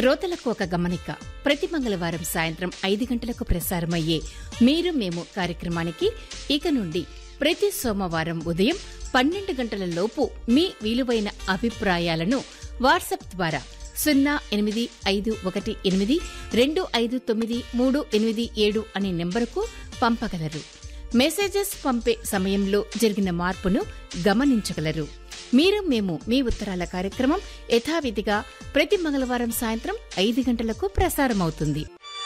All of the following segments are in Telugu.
శ్రోతలకు ఒక గమనిక ప్రతి మంగళవారం సాయంత్రం ఐదు గంటలకు ప్రసారమయ్యే మీరు మేము కార్యక్రమానికి ఇక నుండి ప్రతి సోమవారం ఉదయం పన్నెండు గంటల లోపు మీ విలువైన అభిప్రాయాలను వాట్సాప్ ద్వారా సున్నా ఎనిమిది ఐదు ఒకటి ఎనిమిది రెండు ఐదు తొమ్మిది మూడు ఎనిమిది ఏడు అనే నెంబరుకు పంపగలరు మెసేజెస్ పంపే సమయంలో జరిగిన మార్పును గమనించగలరు మీరు మేము మీ ఉత్తరాల కార్యక్రమం యథావిధిగా ప్రతి మంగళవారం సాయంత్రం ఐదు గంటలకు ప్రసారమవుతుంది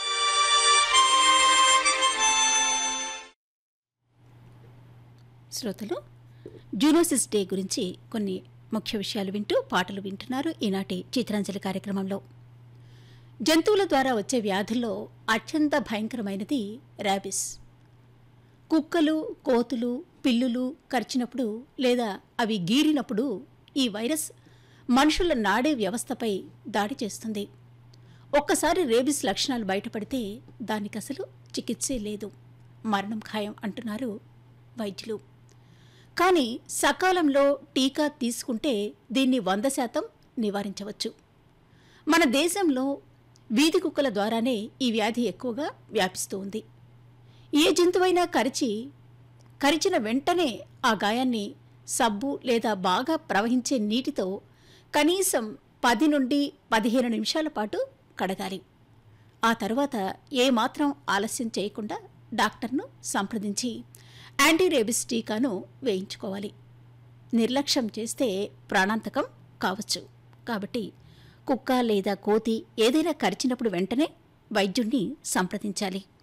శ్రోతలు జూనోసిస్ డే గురించి కొన్ని ముఖ్య విషయాలు వింటూ పాటలు వింటున్నారు ఈనాటి చిత్రాంజలి కార్యక్రమంలో జంతువుల ద్వారా వచ్చే వ్యాధుల్లో అత్యంత భయంకరమైనది ర్యాబిస్ కుక్కలు కోతులు పిల్లులు కరిచినప్పుడు లేదా అవి గీరినప్పుడు ఈ వైరస్ మనుషుల నాడే వ్యవస్థపై దాడి చేస్తుంది ఒక్కసారి రేబిస్ లక్షణాలు బయటపడితే దానికి అసలు చికిత్సే లేదు మరణం ఖాయం అంటున్నారు వైద్యులు కానీ సకాలంలో టీకా తీసుకుంటే దీన్ని వంద శాతం నివారించవచ్చు మన దేశంలో వీధి కుక్కల ద్వారానే ఈ వ్యాధి ఎక్కువగా వ్యాపిస్తూ ఉంది ఏ జంతువైనా కరిచి కరిచిన వెంటనే ఆ గాయాన్ని సబ్బు లేదా బాగా ప్రవహించే నీటితో కనీసం పది నుండి పదిహేను నిమిషాల పాటు కడగాలి ఆ తర్వాత ఏమాత్రం ఆలస్యం చేయకుండా డాక్టర్ను సంప్రదించి యాంటీరేబిస్ టీకాను వేయించుకోవాలి నిర్లక్ష్యం చేస్తే ప్రాణాంతకం కావచ్చు కాబట్టి కుక్క లేదా కోతి ఏదైనా కరిచినప్పుడు వెంటనే వైద్యుణ్ణి సంప్రదించాలి